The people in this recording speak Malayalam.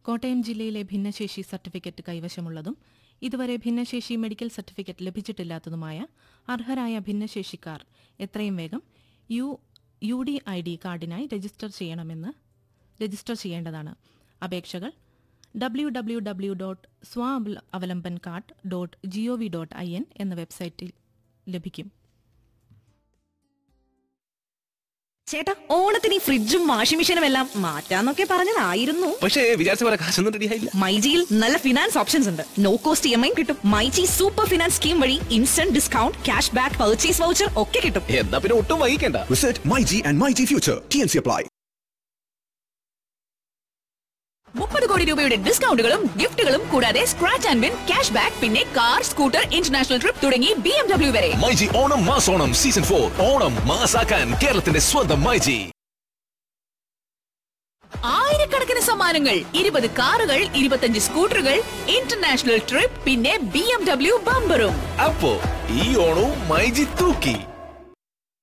കോട്ടയം ജില്ലയിലെ ഭിന്നശേഷി സർട്ടിഫിക്കറ്റ് കൈവശമുള്ളതും ഇതുവരെ ഭിന്നശേഷി മെഡിക്കൽ സർട്ടിഫിക്കറ്റ് ലഭിച്ചിട്ടില്ലാത്തതുമായ അർഹരായ ഭിന്നശേഷിക്കാർ എത്രയും വേഗം U U D I D കാർഡിനായി രജിസ്റ്റർ ചെയ്യണമെന്ന് രജിസ്റ്റർ ചെയ്യേണ്ടതാണ് അപേക്ഷകൾ W W W dot Swavlamban card dot G O V dot I N എന്ന വെബ്സൈറ്റിൽ ലഭിക്കും ചേട്ടാ ഓണത്തിന് ഈ ഫ്രിഡ്ജും വാഷിംഗ് മെഷീനും എല്ലാം മാറ്റാന്നൊക്കെ പറഞ്ഞതായിരുന്നു പക്ഷേ വിചാരിച്ച പോലെ കാശൊന്നും റെഡിയായില്ല മൈജിയിൽ നല്ല ഫിനാൻസ് ഓപ്ഷൻസ് ഉണ്ട് no cost E M I കിട്ടും മൈജി സൂപ്പർ ഫിനാൻസ് സ്കീം വഴി instant discount cash back purchase voucher ഒക്കെ കിട്ടും എന്നാ പിന്നെ ഒട്ടും വൈകിക്കണ്ട Visit MyG and MyG Future. TNC apply. മുപ്പത് കോടി രൂപയുടെ ഡിസ്കൗണ്ടുകളും ഗിഫ്റ്റുകളും കൂടാതെ scratch and win cash back പിന്നെ കാർ സ്കൂട്ടർ ഇന്റർനാഷണൽ ട്രിപ്പ് തുടങ്ങി ബി എം ഡബ്ല്യു വരെ മൈജി ഓണം മാസോണം സീസൺ ഫോർ ഓണം മാസാക്കാൻ കേരളത്തിന്റെ സ്വന്തം മൈജി ആയിരക്കണക്കിന് സമ്മാനങ്ങൾ ഇരുപത് കാറുകൾ ഇരുപത്തഞ്ച് സ്കൂട്ടറുകൾ ഇന്റർനാഷണൽ ട്രിപ്പ് പിന്നെ ബി എം ഡബ്ല്യു ബമ്പറും അപ്പോ ഈ ഓണവും മൈജി തൂക്കി